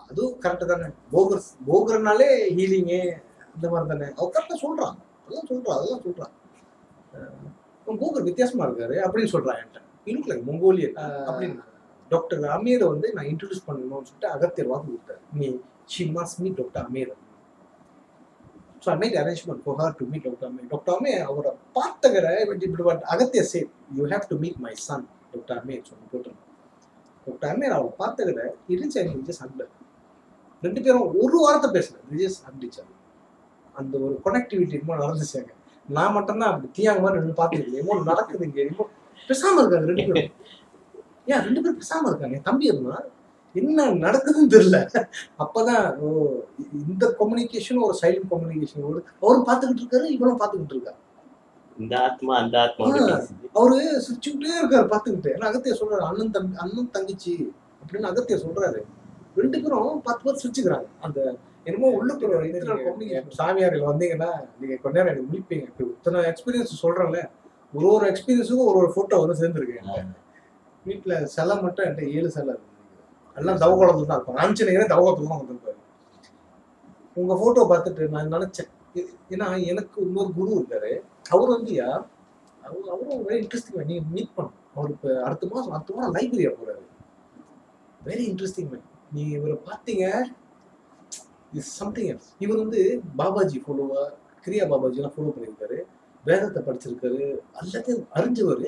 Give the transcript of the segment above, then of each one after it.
அதுவும் கரெக்டு தானே போகர் போகர்னாலே ஹீலிங்கு அந்த மாதிரி தானே அவ கரெக்டாக சொல்றான் அதெல்லாம் சொல்றான் அதெல்லாம் சொல்றான் அஹ் போகர் வித்தியாசமா இருக்காரு அப்படின்னு சொல்றான் என்கிட்ட இன்னும் லைக் மொங்கோலியன் அப்படின்னு டாக்டர் அமீரை வந்து நான் இன்ட்ரடியூஸ் பண்ணணும்னு சொல்லிட்டு அகத்தியர் வாக்கு கொடுத்தாரு நீ she must meet doctor Amir so I make arrangement for her to meet doctor Amir doctor Amir அவரை பார்த்தகரை but Agathiyar said you have to meet my son doctor Amir சொல்லி போட்டுருந்தேன் டாக்டர் அமீர் அவரை பார்த்தகரை இருந்துச்சு எனக்கு விஜய் சண்டை ரெண்டு பேரும் ஒரு வாரத்தை பேசல விஜய் சண்டிச்சாங்க அந்த ஒரு கனெக்டிவிட்டி என்னமோ நடந்துச்சாங்க நான் மட்டும்தான் அப்படி தீயாங்க மாதிரி ரெண்டு பார்த்துருக்கேன் என்னமோ நடக்குது இங்கே என்னமோ பேசாம இருக்காங்க ரெண்டு பேரும் ஏன் ரெண்டு பேரும் பேசாம இருக்காங்க என் தம்பி இருந்தா என்ன நடக்குதுன்னு தெரியல அப்பதான் ஓ இந்த கம்யூனிகேஷன் ஒரு சைலண்ட் கம்யூனிகேஷன் அவரும் பார்த்துக்கிட்டு இருக்காரு இவனும் பார்த்துக்கிட்டு இருக்கா இந்த ஆத்மா அந்த ஆத்மா ஆ. பேசுது அவரு சிரிச்சுக்கிட்டே இருக்காரு பார்த்துக்கிட்டு ஏன்னா அகத்திய சொல்றாரு அண்ணன் தம்பி அண்ணன் தங்கச்சி அப்படின்னு அகத்திய சொல்றாரு ரெண்டு பேரும் பார்த்து பார்த்து சிரிச்சுக்கிறாங்க அந்த என்னமோ உள்ளுக்குள்ள ஒரு internal communication. சாமியார்கள் வந்தீங்கன்னா நீங்க கொஞ்ச நேரம் எனக்கு முடிப்பீங்க இப்ப இத்தனை எக்ஸ்பீரியன்ஸ் சொல்றேன்ல ஒரு ஒரு எக்ஸ்பீரியன்ஸுக்கும் ஒரு ஒரு போட்டோ வந்து சேர்ந்துருக்கு என்கிட்ட. வீட்டுல சிலை மட்டும் என்கிட்ட ஏழு சிலை இருக்கு எல்லாம் தவகுளத்துல தான் இருக்கும் ஆஞ்சநேயரே தவகுளத்துல தான் வந்திருப்பாரு உங்க போட்டோ பார்த்துட்டு நான் நினைச்சேன் இது- ஏன்னா எனக்கு இன்னொரு குரு இருக்காரு அவர் வந்துயா அவர் அவரும் வெரி இன்ட்ரெஸ்டிங் நீங்க மீட் பண்ணும் அவர் இப்போ அடுத்த மாசம் அடுத்த மாதம் லைப்ரரியா போறாரு வெரி இன்ட்ரெஸ்டிங் மேன் நீ இவரை பார்த்தீங்க இஸ் சம்திங் எல்ஸ் இவர் வந்து பாபாஜி ஃபாலோவா கிரியா பாபாஜிலாம் ஃபாலோ பண்ணியிருக்காரு வேதத்தை படிச்சிருக்காரு எல்லாத்தையும் அறிஞ்சவர்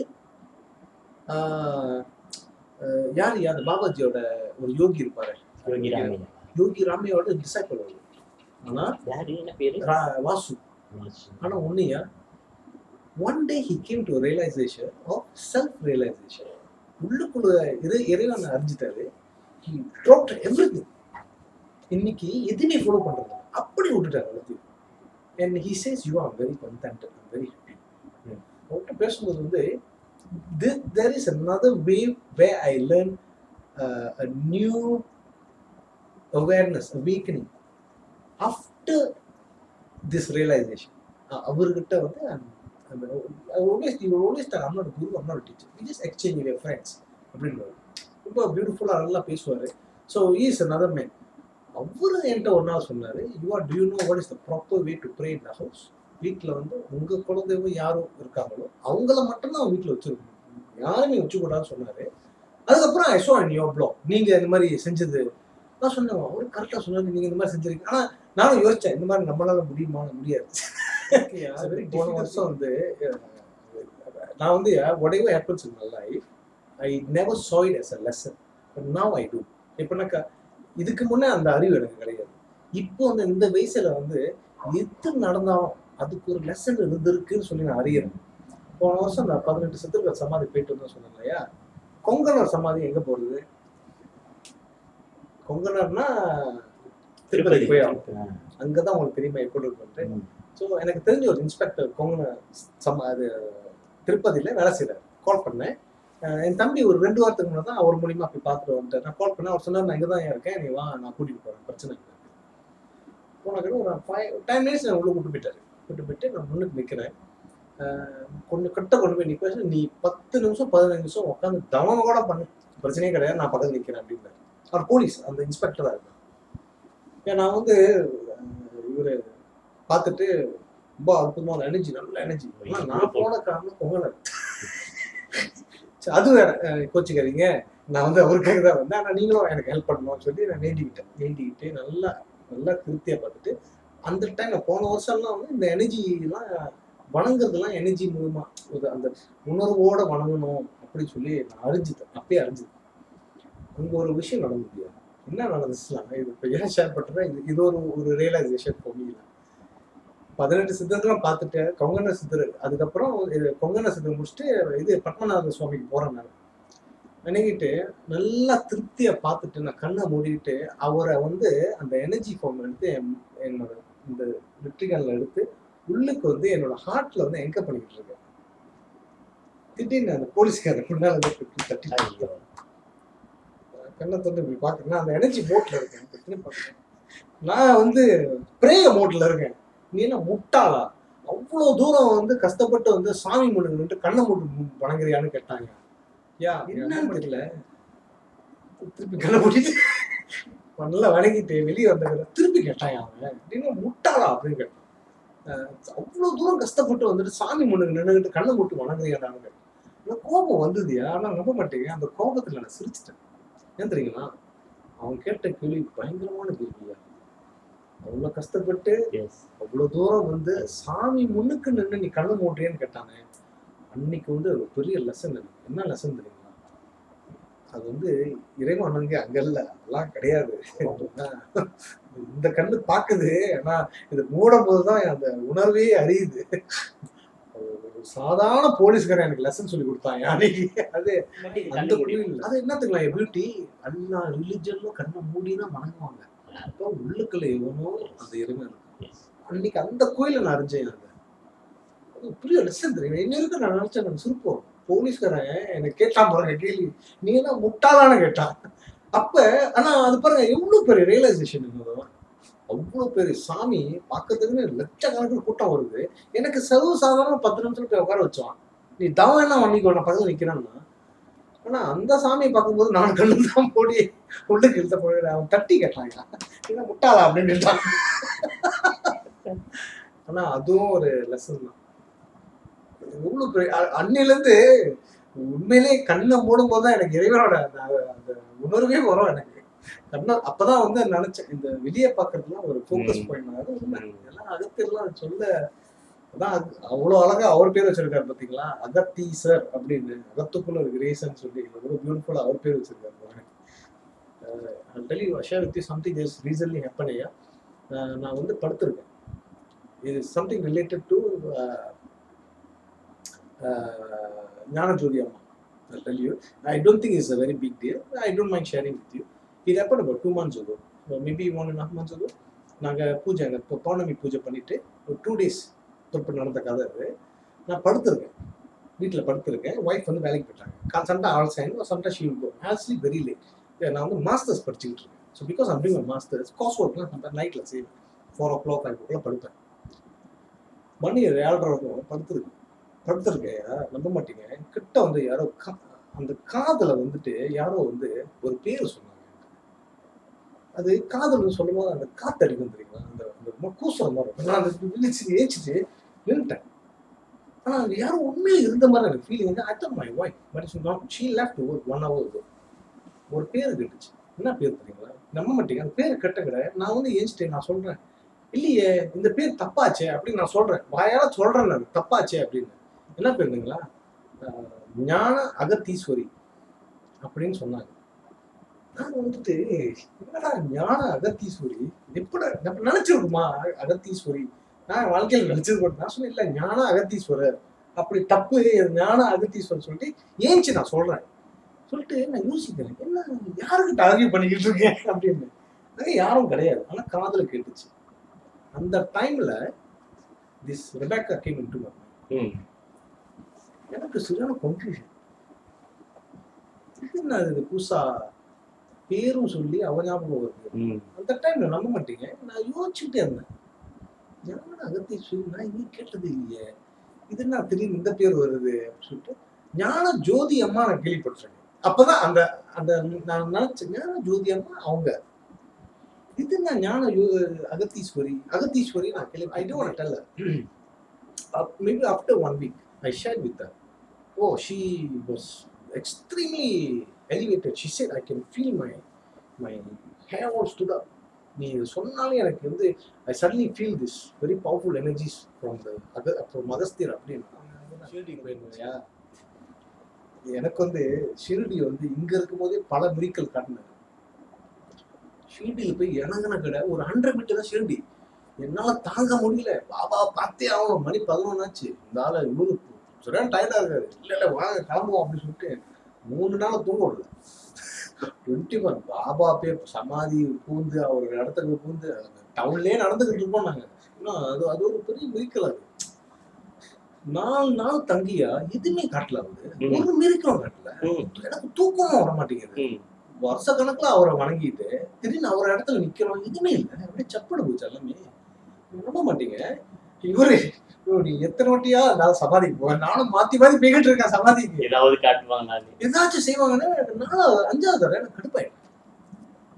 யார் யார் பாபாஜியோட ஒரு யோகி இருப்பாரு யோகி ராமையா யோகி ராமையோட டிசைபிள் அவர் ஆனா யாரு என்ன பேரு ரா- வாசு ஆனா ஒன்னையா one day he came to realisation of self realisation உள்ளுக்குள்ள இறை இறைவனை அறிஞ்சிட்டாரு ஹி ட்ராப்ட் எவ்ரி இன்னைக்கு எதுவுமே ஃபாலோ பண்றது இல்ல. அப்படி விட்டுட்டாரு எல்லாத்தையும் and he says you are very content very happy அவர்கிட்ட பேசும்போது வந்து there is another way where I learn uh, a new awareness, awakening after this realization. Uh, அவர்கிட்ட வந்து I'm- I'm I always you will always tell I'm not a guru, I'm not a teacher. We just exchange with your friends. அப்படின்னு ரொம்ப பியூட்டிஃபுல்லாக நல்லா பேசுவார் so is another man அவரு என்கிட்ட ஒரு நாள் சொன்னாரு you are to know what is the proper way to pray in the house வீட்டில் வந்து உங்க குழந்தைங்க யாரும் இருக்காங்களோ அவங்கள மட்டும்தான் வீட்டில் வச்சிருக்கணும் யாருமே வச்சுக்கூடாதுன்னு சொன்னாரு அதுக்கப்புறம் I show and your blog நீங்க இந்த மாதிரி செஞ்சது நான் சொன்னேன் அவரு கரெக்டாக சொன்னாரு நீங்க இந்த மாதிரி செஞ்சிருக்கீங்க ஆனா நானும் யோசிச்சேன் இந்த மாதிரி நம்மளால முடியுமா முடியாது போன வருஷம் வந்து அஹ், நான் வந்து whatever happens in my life I never saw it as a lesson but now I do எப்படின்னாக்கா இதுக்கு முன்னே அந்த அறிவு எனக்கு கிடையாது இப்போ அந்த இந்த வயசுல வந்து எது நடந்தாலும் அதுக்கு ஒரு லெசன் இருந்திருக்குன்னு சொல்லி நான் அறியறேன் போன வருஷம் நான் பதினெட்டு சித்தர்கள் சமாதி போயிட்டு வந்தேன் சொன்னேன் இல்லையா கொங்கணர் சமாதி எங்க போறது கொங்கணர்னா திருப்பதி போய் ஆகணும் அங்கதான் உங்களுக்கு தெரியுமா எப்படி இருக்கு ம். ஸோ எனக்கு தெரிஞ்ச ஒரு இன்ஸ்பெக்டர் கொங்கண சம அது திருப்பதியில் வேலை செய்கிறார் கால் பண்ணேன் அஹ் என் தம்பி ஒரு ரெண்டு வாரத்துக்கு முன்னாடி தான் அவர் மூலியமா போய் பார்த்துட்டு வந்துட்டார் நான் கால் பண்ணேன் அவர் சொன்னார் நான் இங்கே தான் இருக்கேன் நீ வா நான் கூட்டிட்டு போறேன் பிரச்சனை இல்லை போனக்கு ஒரு ஃபைவ் டென் மினிட்ஸ் நான் உள்ள கூட்டு போயிட்டாரு கூட்டு போயிட்டு நான் முன்னுக்கு நிற்கிறேன் கொண்டு கிட்ட கொண்டு போய் நிற்க நீ பத்து நிமிஷம் பதினஞ்சு நிமிஷம் உட்காந்து தவணை கூட பண்ணு பிரச்சனையே கிடையாது நான் பக்கத்தில் நிற்கிறேன் அப்படின்னாரு அவர் போலீஸ் அந்த இன்ஸ்பெக்டராக இருக்கார் ஏன் நான் வந்து இவர் பார்த்துட்டு ரொம்ப அற்புதமான எனர்ஜி நல்ல எனர்ஜி நான் போன காரணம் பொங்கல் அது வேற அஹ் கோச்சிக்காதீங்க நான் வந்து அவருக்காக தான் வந்தேன் ஆனால் நீங்களும் எனக்கு ஹெல்ப் பண்ணணும்னு சொல்லி நான் வேண்டிக்கிட்டேன் வேண்டிக்கிட்டு நல்லா நல்லா திருப்தியாக பார்த்துட்டு அந்த டைம் நான் போன வருஷம்லாம் வந்து இந்த எனர்ஜிலாம் வணங்குறதுலாம் எனர்ஜி மூலமா ஒரு அந்த உணர்வோட வணங்கணும் அப்படின்னு சொல்லி நான் அறிஞ்சிட்டேன் அப்பயே அறிஞ்சிட்டேன் அங்க ஒரு விஷயம் நடந்தது என்ன நடந்துச்சுலாம் இது இப்போ ஏன் ஷேர் பண்ணுறேன் இது இது ஒரு ஒரு ரியலைசேஷன் பொங்கில பதினெட்டு சித்தர்களும் பார்த்துட்டு கொங்கண சித்தர் அதுக்கப்புறம் இது கொங்கண சித்தர் முடிச்சுட்டு இது பத்மநாத சுவாமிக்கு போறேன் நான் நினைக்கிட்டு நல்லா திருப்தியா பார்த்துட்டு நான் கண்ணை மூடிக்கிட்டு அவரை வந்து அந்த எனர்ஜி ஃபார்ம் எடுத்து என்- என்னோட இந்த வெற்றிகளில் எடுத்து உள்ளுக்கு வந்து என்னோட ஹார்ட்ல வந்து எங்க பண்ணிக்கிட்டு இருக்கேன் திடீர்னு அந்த போலீஸ்காரன் முன்னால வந்து இப்படி தட்டி ஐயோ. கண்ணை தொட்டு இப்படி பார்க்கறேன்னா அந்த எனர்ஜி மோட்ல இருக்கேன் இப்ப திரும்பி பார்க்கறேன். நான் வந்து பிரேய மோட்ல இருக்கேன் நீ என்ன முட்டாளா அவ்வளவு தூரம் வந்து கஷ்டப்பட்டு வந்து சாமி முன்னுக்கு நின்று கண்ணை மூட்டு வணங்குறியான்னு கேட்டாங்க யா என்னன்னு தெரியல திருப்பி கண்ணை மூடிட்டு நல்லா வணங்கிட்டு வெளியே வந்த பிறகு திருப்பி கேட்டான் அவன் அப்படின்னு முட்டாளா அப்படின்னு கேட்டான் அஹ் அவ்வளவு தூரம் கஷ்டப்பட்டு வந்துட்டு சாமி முன்னுக்கு நின்றுகிட்டு கண்ணை மூட்டு வணங்குறியாடான்னு கேட்டான் எனக்கு கோபம் வந்ததுயா ஆனா நம்ப மாட்டேங்க அந்த கோபத்துல நான் சிரிச்சிட்டேன் ஏன் தெரியுங்களா அவன் கேட்ட கேள்வி பயங்கரமான கேள்வியா அவ்வளவு கஷ்டப்பட்டு எஸ் அவ்வளவு தூரம் வந்து சாமி முன்னுக்கு நின்று நீ கண்ணை மூட்டுறியன்னு கேட்டானே அன்னைக்கு வந்து ஒரு பெரிய லெசன் என்ன லெசன் தெரியுங்களா அது வந்து இறைவன் அங்க அங்க இல்ல அதெல்லாம் கிடையாது இந்த கண்ணு பாக்குது ஆனா இது மூடும் போதுதான் அந்த உணர்வே அறியுது ஒரு சாதாரண போலீஸ்காரன் எனக்கு லெசன் சொல்லி கொடுத்தான் அன்னைக்கு அது அந்த புரியும் அது என்னத்துங்களா பியூட்டி எல்லா ரிலிஜன்லும் கண்ணை மூடினா வணங்குவாங்க அப்போ உள்ளுக்குள்ள எவனோ அந்த இறைவன் இருக்கு அன்னைக்கு அந்த கோயில நான் அறிஞ்சேன் அது அது பெரிய லெசன் தெரியும் என்ன இருக்கு நான் நினைச்சேன் நான் சிரிப்போம் போலீஸ்காரன் எனக்கு கேட்டான் பாருங்க கேள்வி நீ என்ன முட்டாளான கேட்டான் அப்ப ஆனா அது பாருங்க எவ்வளவு பெரிய ரியலைசேஷன் அவ்வளவு பெரிய சாமி பார்க்கறதுக்குன்னு லட்சக்கணக்கில் கூட்டம் வருது எனக்கு சர்வ சாதாரண பத்து நிமிஷத்துல போய் உட்கார வச்சான் நீ தவம் என்ன பண்ணிக்கோ நான் பக்கத்துல நிக்கிறான்னா ஆனா அந்த சாமியை பார்க்கும்போது நான் கண்ணு தான் போடி உள்ளுக்கு இழுத்த போயிட அவன் தட்டி கேட்டான் என்ன முட்டாளா அப்படின்னு கேட்டான் ஆனா அதுவும் ஒரு லெசன் தான் எவ்வளவு பெரிய அ- அன்னையில இருந்து உண்மையிலே கண்ணை மூடும் போதுதான் எனக்கு இறைவனோட அந்த அந்த உணர்வே வரும் எனக்கு கண்ணை அப்பதான் வந்து நினைச்சேன் இந்த வெளியே பாக்குறதுலாம் ஒரு ஃபோக்கஸ் ம். பாயிண்ட் அது உண்மை இதெல்லாம் அகத்தியெல்லாம் சொல்ல அதான் அது- அவ்வளவு அழகா அவர் பேர் வச்சிருக்காரு பாத்தீங்களா அகத்தீசர் அப்படின்னு அகத்துக்குள்ள ஒரு கிரேசன் சொல்லி எவ்வளவு பியூட்டிஃபுல்லா அவர் பேர் வச்சிருக்காரு பாருங்க tell you share with you something is recently happen ஐயா நான் வந்து படுத்திருக்கேன் இது சம்திங் ரிலேட்டட் டு ஞானஜோதி அம்மா I'll tell you. I don't think it's a very big deal. I don't mind sharing with you. It happened about two months ago, or maybe one and a half months ago. நாங்கள் பூஜை அங்கே இப்போ பௌர்ணமி பூஜை பண்ணிட்டு ஒரு two days தொட்டு நடந்த கதை அது நான் படுத்திருக்கேன் வீட்டில் படுத்திருக்கேன் ஒய்ஃப் வந்து வேலைக்கு போயிட்டாங்க கால் சண்டை ஆல் சைன் சண்டை she go actually very late நான் வந்து மாஸ்டர்ஸ் படிச்சுக்கிட்டு இருக்கேன் so because I'm doing a masters cos ஒர்க்லாம் சம்டைம் நைட்டில் செய்வேன் ஃபோர் ஓ கிளாக் ஃபைவ் ஓ கிளாக் படுப்பேன் மணி ஏழரை இருக்கும் படுத்திருக்கேன் படுத்திருக்கேன் நம்ப மாட்டீங்க கிட்ட வந்து யாரோ கா- அந்த காதுல வந்துட்டு யாரோ வந்து ஒரு பேர் சொன்னாங்க அது காதல் சொல்லும் போது அந்த காத்து அடிக்கும் தெரியுங்களா அந்த அந்த ரொம்ப கூசுற மாதிரி இருக்கும் நான் அந்த விழிச்சு ஏச்சிட்டு நின்றுட்டேன் ஆனா அது யாரும் உண்மையில இருந்த மாதிரி எனக்கு ஃபீலிங் வந்து I my wife but it's not she left ஒரு ஒன் ஹவர் இருக்கும் ஒரு பேர் கேட்டுச்சு என்ன பேர் தெரியுங்களா நம்ப மாட்டீங்க அந்த பேர் கெட்ட கிடையாது நான் வந்து ஏஞ்சிட்டேன் நான் சொல்றேன் இல்லையே இந்த பேர் தப்பாச்சே அப்படின்னு நான் சொல்றேன் வாயால சொல்றேன் நான் தப்பாச்சே அப்படின்னு என்ன பேருங்களா ஆஹ் ஞான அகத்தீஸ்வரி அப்படின்னு சொன்னாங்க நான் வந்துட்டு என்னடா ஞான அகத்தீஸ்வரி எப்படா நம்ம நினைச்சிருக்குமா அக- அகத்தீஸ்வரி நான் வாழ்க்கையில் நினைச்சிருக்கோம் நான் சொன்னேன் இல்ல ஞான அகத்தீஸ்வரர் அப்படி தப்பு இது ஞான அகத்தீஸ்வரர் சொல்லிட்டு ஏஞ்சி நான் சொல்றேன் சொல்லிட்டு நான் யோசிக்கிறேன் என்ன யாருக்கிட்ட ஆர்கியூ பண்ணிக்கிட்டு இருக்கேன் அப்படின்னு அங்க யாரும் கிடையாது ஆனா காதுல கேட்டுச்சு அந்த டைம்ல திஸ் ரெபேக்கா கேம் இன்டு ம் எனக்கு சரியான கன்ஃபியூஷன் இது என்ன இது புதுசா பேரும் சொல்லி அவ ஞாபகம் வருது ம் அந்த டைம்ல நம்ப மாட்டீங்க நான் யோசிச்சுட்டே இருந்தேன் ஞான அகத்தீஸ்வரி நான் இங்கே கேட்டது இல்லையே இது என்ன திடீர்னு இந்த பேர் வருது அப்படின்னு சொல்லிட்டு ஞான ஜோதி அம்மா நான் கேள்விப்பட்டிருக்கேன் அப்பதான் அந்த அந்த நான் நினைச்சேன் ஞான ஜோதி அம்மா அவங்க இது என்ன ஞான யோ- அகத்தீஸ்வரி அகத்தீஸ்வரி நான் கேள்வி I don't tell maybe after one week I shared with her. Oh, she was extremely elevated. She said, I can feel my my hair all stood up. நீ இது சொன்னாலே எனக்கு வந்து I suddenly feel this very powerful energies from the அக from Agasthiyar அப்படின்னு ஷிரடி போயிருந்தேயா எனக்கு வந்து ஷிரடி வந்து இங்க இருக்கும் போதே பல மிரிக்கல் காட்டினாரு ஷிரடியில் போய் இறங்கின கடை ஒரு ஹண்ட்ரட் மீட்டர் தான் ஷிரடி என்னால தாங்க முடியல பாபா பார்த்தே ஆகும் மணி பதினொன்னாச்சு இந்த ஆளு இவரு சரியான டயர்டா இருக்காரு இல்ல இல்ல வாங்க கிளம்புவோம் அப்படின்னு சொல்லிட்டு மூணு நாள் தூங்க விடல டுவெண்ட்டி ஒன் பாபா பே சமாதி பூந்து அவர் இடத்துக்கு பூந்து டவுன்லயே நடந்துகிட்டு இருப்போம் நாங்க இன்னும் அது அது ஒரு பெரிய மிரிக்கல் அது நாலு நாள் தங்கியா எதுவுமே காட்டல அவரு ம். ஒரு மிரிக்கலும் காட்டல ம் எனக்கு தூக்கமும் வர மாட்டேங்குது ம் வருஷ கணக்குல அவரை வணங்கிட்டு திடீர்னு அவர் இடத்துல நிக்கிறோம் எதுவுமே இல்லை அப்படியே சப்படு போச்சு எல்லாமே நீங்க நம்ப மாட்டீங்க இவரு ஐயோ, நீ எத்தனை வாட்டியா நான் சமாதிக்கு போவேன் நானும் மாத்தி மாத்தி போய்கிட்டு இருக்கேன் சமாதிக்கு ஏதாவது காட்டுவாங்க நான் ஏதாச்சும் செய்வாங்கன்னா எனக்கு நாலாவது அஞ்சாவது தடவை எனக்கு கடுப்பாயிடும்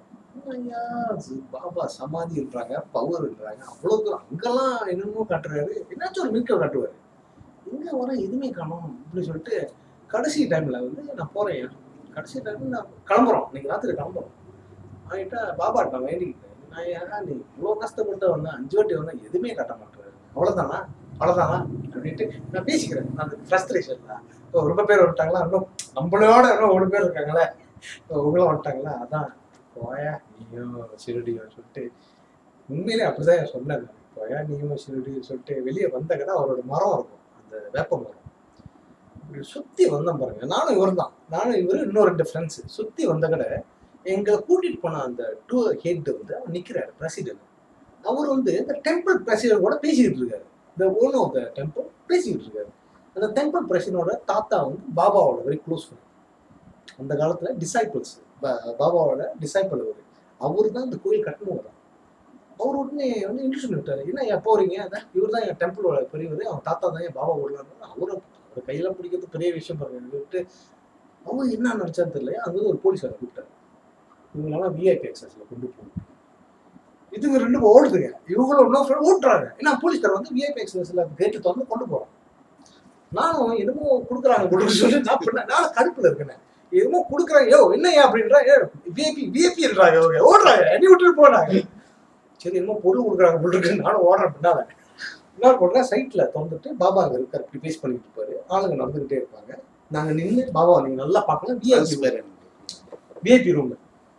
ஐயா சு- பாபா சமாதி இருப்பாங்க பவர் இருக்காங்க அவ்வளவு தூரம் அங்கெல்லாம் என்னமோ காட்டுறாரு என்னாச்சும் ஒரு மிக்க காட்டுவாரு எங்க வர எதுவுமே காணோம் அப்படின்னு சொல்லிட்டு கடைசி டைம்ல வந்து நான் போறேன் கடைசி டைம்ல நான் கிளம்புறோம் இன்னைக்கு ராத்திரி கிளம்புறோம் ஆகிட்டா பாபா நான் வேண்டிக்கிட்டேன் நான் ஏன்னா நீ இவ்வளோ கஷ்டப்பட்டு வந்தேன் அஞ்சு வாட்டி வந்தேன் எதுவுமே காட்ட மாட்டேறாரு அவ்வளோதானா அவ்வளோதானா அப்படின்ட்டு நான் பேசிக்கிறேன் நான் ஃப்ரஸ்ட்ரேஷன் தான் இப்போ ரொம்ப பேர் வந்துட்டாங்களா இன்னும் நம்மளோட இன்னும் ஒரு பேர் இருக்காங்களே இப்போ உங்களும் வந்துட்டாங்களா அதான் போயா நீயும் சிறுடியோ சொல்லிட்டு உண்மையிலே அப்படிதான் சொன்னேன் நான். போயா நீயும் சிறுடியோ சொல்லிட்டு வெளியே வந்த கடை அவரோட மரம் இருக்கும் அந்த வேப்ப மரம் இப்படி சுத்தி வந்தோம் பாருங்க நானும் இவர் தான் நானும் இவர் இன்னும் ரெண்டு ஃப்ரெண்ட்ஸ் சுத்தி வந்த கடை எங்களை கூட்டிட்டு போன அந்த டூ ஹெட் வந்து அவர் நிக்கிறாரு பிரசிடென்ட் அவர் வந்து இந்த டெம்பிள் பிரசிடென்ட் கூட பேசிக்கிட்டு இருக்காரு இந்த ஓன் ஆஃப் த டெம்பிள் பேசிக்கிட்டு இருக்காரு அந்த டெம்பிள் பிரசிடனோட தாத்தா வந்து பாபாவோட வெரி க்ளோஸ் ஃப்ரெண்ட் அந்த காலத்துல டிசைபிள்ஸ் பாபாவோட டிசைபிள் அவர் அவர் தான் இந்த கோயில் கட்டணும் வரும் அவர் உடனே வந்து இன்ட்ரெஸ்ட் விட்டாரு என்ன ஏன் போறீங்க அதான் இவர் தான் என் டெம்பிளோட பெரியவர் அவன் தாத்தா தான் என் பாபா விடலான்னு அவரை அவர் கையில பிடிக்கிறது பெரிய விஷயம் பாருங்க விட்டு அவர் என்ன நினைச்சான்னு தெரியல அங்க வந்து ஒரு போலீஸாரை கூப்பிட்டாரு இவங்களெல்லாம் விஐபி எக்ஸஸ்ல கொண்டு போகணும் இதுங்க ரெண்டு ஓடுதுங்க இவங்களும் இன்னும் friend ஓட்டுறாங்க ஏன்னா போலீஸ்கார் வந்து விஐபி எக்ஸஸ்ல கேட்டு திறந்து கொண்டு போறோம் நானும் என்னமோ கொடுக்குறாங்க கொடுக்க சொல்லி நான் பண்ண நான் கடுப்புல இருக்கேன் என்னமோ கொடுக்குறாங்க யோ என்னையா அப்படின்றா ஏ விஐபி விஐபின்றாங்க அவங்க ஓடுறாங்க என்னை விட்டுட்டு போனாங்க சரி என்னமோ பொருள் கொடுக்குறாங்க போல இருக்கு நானும் ஓடுறேன் பின்னால என்ன பண்ணுறேன் சைட்ல திறந்துட்டு பாபா அங்க இருக்காரு இப்படி பேஸ் பண்ணிட்டு இருப்பாரு ஆளுங்க நடந்துகிட்டே இருப்பாங்க நாங்க நின்று பாபா நீங்க நல்லா பார்க்கலாம் விஐபி விஐபி ரூம்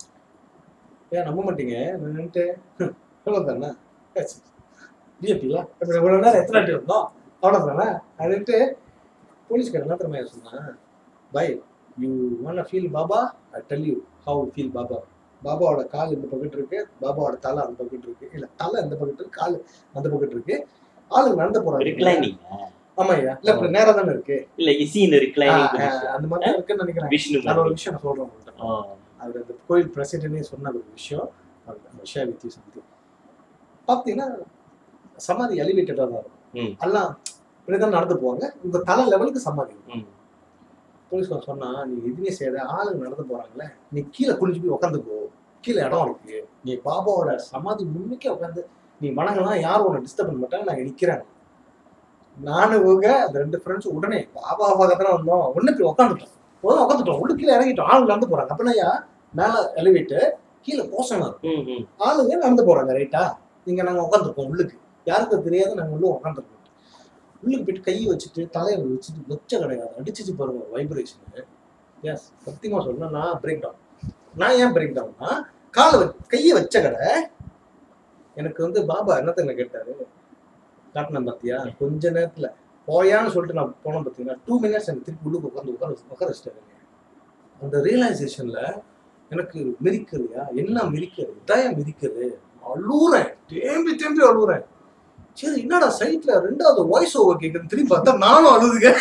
ஏன் நம்ப மாட்டீங்க நான் நின்றுட்டு எவ்வளோ தானே விஐபிங்களா இப்போ இவ்வளோ நேரம் எத்தனை வாட்டி இருந்தோம் அவ்வளோ தானே அதுட்டு போலீஸ்காரன் என்ன தெரியுமா சொன்னான் by you want feel Baba I tell you how feel Baba பாபாவோட கால் இந்த பக்கத்து இருக்கு பாபாவோட தலை அந்த பக்கத்து இருக்கு இல்ல தலை இந்த பக்கத்து இருக்கு கால் அந்த பக்கத்து இருக்கு ஆளுங்க நடந்து போறாங்க ரிக்ளைனிங் ஆமா ஐயா இல்ல இப்ப நேரா தானே இருக்கு இல்ல இசின் ஆ, ரிக்ளைனிங் ஆ, அந்த மாதிரி தான் இருக்குன்னு நினைக்கிறேன் விஷ்ணு நான் ஒரு மாதிரி. விஷயம் நான் சொல்றேன் உங்கள்கிட்ட ஆ. அவர் அந்த கோயில் பிரசிடென்டே சொன்ன ஒரு விஷயம் ஷேர் வித் யூ சம்திங் பார்த்தீங்கன்னா சமாதி எலிவேட்டடாக தான் இருக்கும் ம். எல்லாம் இப்படிதான் நடந்து போவாங்க உங்க தலை லெவலுக்கு சமாதி இருக்கும் ம். போலீஸ்காரன் சொன்னா நீ எதுவுமே செய்யாத ஆளுங்க நடந்து போறாங்களே நீ கீழே குனிஞ்சு போய் உட்காந்துக்கோ கீழே இடம் இருக்கு நீ பாபாவோட சமாதி முன்னுக்கே உட்காந்து நீ வணங்கலாம் யாரும் உன்னை டிஸ்டர்ப் பண்ண மாட்டாங்க நாங்க நிக்கிறேன் நானும் இவங்க அந்த ரெண்டு ஃப்ரெண்ட்ஸ் உடனே பாபா பக்கத்துல வந்தோம் உடனே போய் உட்காந்துட்டோம் உடனே உட்காந்துட்டோம் உள்ள கீழே இறங்கிட்டோம் ஆளுங்க நடந்து போறாங்க அப்படின்னா மேல எலிவேட்டு கீழே கோசம் இருக்கும் ம், ம். ஆளுங்க நடந்து போறாங்க ரைட்டா இங்க நாங்க உட்காந்துருக்கோம் உள்ளுக்கு யாருக்கும் தெரியாத நாங்க உள்ள உட்காந்துருக்கோம் உள்ளுக்கு போயிட்டு கையை வச்சுட்டு தலையை வச்சுட்டு வெச்ச கிடையாது அடிச்சிச்சு பாருங்க வைப்ரேஷன் எஸ் சத்தியமா சொல்ல நான் பிரேக் டவுன் நான் ஏன் பிரேக் டவுன்னா காலை வ- கையை வச்ச கடை எனக்கு வந்து பாபா என்னத்த கேட்டாரு காட்டினேன் பாத்தியா கொஞ்ச நேரத்துல போயான்னு சொல்லிட்டு நான் போனேன் பார்த்தீங்கன்னா டூ மினிட்ஸ் எனக்கு திருப்பி உள்ளுக்கு உட்காந்து உட்கார உட்கார வச்சிட்டாரு அந்த ரியலைசேஷன்ல எனக்கு மிரிக்கலையா என்ன மிரிக்கிறது இதான் மிரிக்கிறது அழுவுறேன் தேம்பி தேம்பி அழுவுறேன் சரி என்னடா சைட்ல ரெண்டாவது வாய்ஸ் ஓவர் கேக்குது திரும்பி பார்த்தா நானும் அழுதுங்க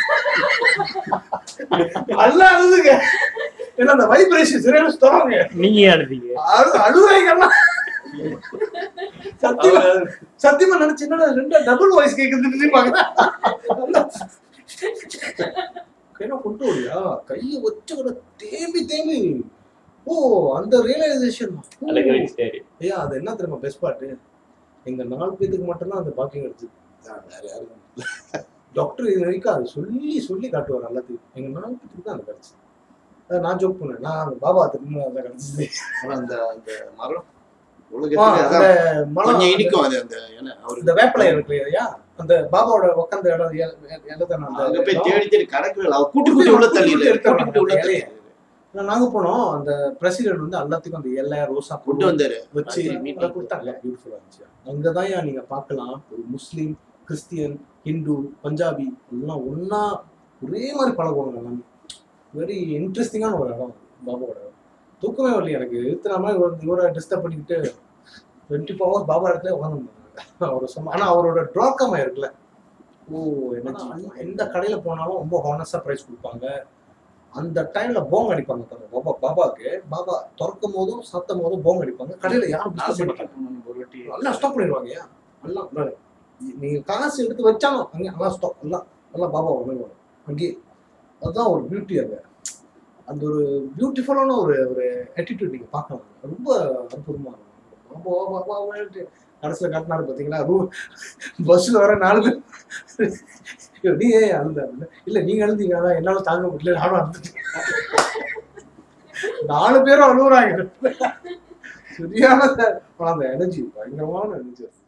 அல்ல அழுதுங்க ஏன்னா அந்த வைப்ரேஷன் சரியான ஸ்ட்ராங் நீங்க அழுதீங்க அழு அழுகுறீங்கல்லாம் சத்தியமா சத்தியமா நினைச்சு என்னடா ரெண்டு டபுள் வாய்ஸ் கேக்குது திரும்பி பார்க்கறேன் கையில கொண்டு வரியா கையை வச்சு கூட தேம்பி தேம்பி ஓ அந்த ரியலைசேஷன் அழக வச்சுட்டாரு ஐயா அது என்ன தெரியுமா பெஸ்ட் பாட்டு எங்க நாலு பேத்துக்கு மட்டும்தான் அந்த பாக்கியம் கிடைச்சது வேற யாருக்கும் டாக்டர் இது வரைக்கும் அது சொல்லி சொல்லி காட்டுவார் எல்லாத்தையும் எங்க நாலு பேத்துக்கு தான் அது கிடைச்சது அதை நான் ஜோக் பண்ணேன் நான் பாபா திரும்ப அதை கிடைச்சது ஆனா அந்த அந்த மரம் ஆ, உலகத்துக்கு அந்த அதான் மலம் கொஞ்சம் இனிக்கும் அது அந்த ஏன்னா அவரு இந்த வேப்பலை இருக்கு இல்லையா அந்த பாபாவோட உட்காந்த இடம் எ- எ- எழுதான அந்த அங்க போய் இடம். தேடி தேடி கடற்கரை அவர் கூட்டி கூட்டி உள்ள தள்ளி கூட்டி எடுத்து கூட்டி கூட்டி உள்ள வராங்க. தள்ளி நான் நாங்க போனோம் அந்த பிரசிடென்ட் வந்து எல்லாத்துக்கும் அந்த எல்லை ரோசா கொண்டு வந்தாரு வச்சு ராத்திரி meeting. அதை கொடுத்தாங்க பியூட்டிஃபுல்லா இருந்துச்சு அங்கதான் நீங்க பார்க்கலாம் ஒரு முஸ்லீம் கிறிஸ்டியன் ஹிந்து பஞ்சாபி எல்லாம் ஒண்ணா ஒரே மாதிரி பழகுவாங்க எல்லாமே வெரி இன்ட்ரெஸ்டிங்கான ஒரு இடம் பாபாவோட இடம். தூக்கமே வரல எனக்கு இத்தனை மாதிரி இவர் இவரை டிஸ்டர்ப் பண்ணிக்கிட்டு டுவெண்ட்டி ஃபோர் ஹவர்ஸ் பாபா இடத்துல உட்காந்துருந்தாங்க அவர் சொன்ன ஆனா அவரோட ட்ராக்கமா இருக்குல்ல ஓ என்ன எந்த கடையில போனாலும் ரொம்ப ஹானஸ்டா ப்ரைஸ் கொடுப்பாங்க அந்த டைம்ல போங் அடிப்பாங்க பாருங்க பாபா பாபாக்கு பாபா திறக்கும் போதும் சாத்தும் போதும் போங் அடிப்பாங்க கடையில யாரும் நான் disturb பண்ண சொல்லிட்டேன் மாட்டாங்க ஒரு வாட்டி எல்லாம் ஸ்டாப் பண்ணிடுவாங்க ஏன் எல்லாம் பாரு. நீங்க காசு எடுத்து வச்சாலும் அங்கே எல்லாம் ஸ்டாப் எல்லாம் எல்லாம் பாபா வந்துடுவாங்க அங்கேயே அதுதான் ஒரு பியூட்டி அங்க அந்த ஒரு பியூட்டிஃபுல்லான ஒரு ஒரு attitude நீங்க பார்க்கலாம் ரொம்ப அற்புதமா இருக்கும் ரொம்ப வா, வா, வான்ட்டு கடைசியில் காட்டினாரு பார்த்தீங்களா பஸ்ஸில் வர நாலு பேர் ஐயோ, நீ ஏன் அழுந்த அப்படின்னா, இல்ல நீங்க அழுந்தீங்க அதான் என்னால தாங்க முடியல நானும் அழுந்துட்டேன் நாலு பேரும் அழுகுறாங்க சரியான அந்த எனர்ஜி பயங்கரமான எனர்ஜி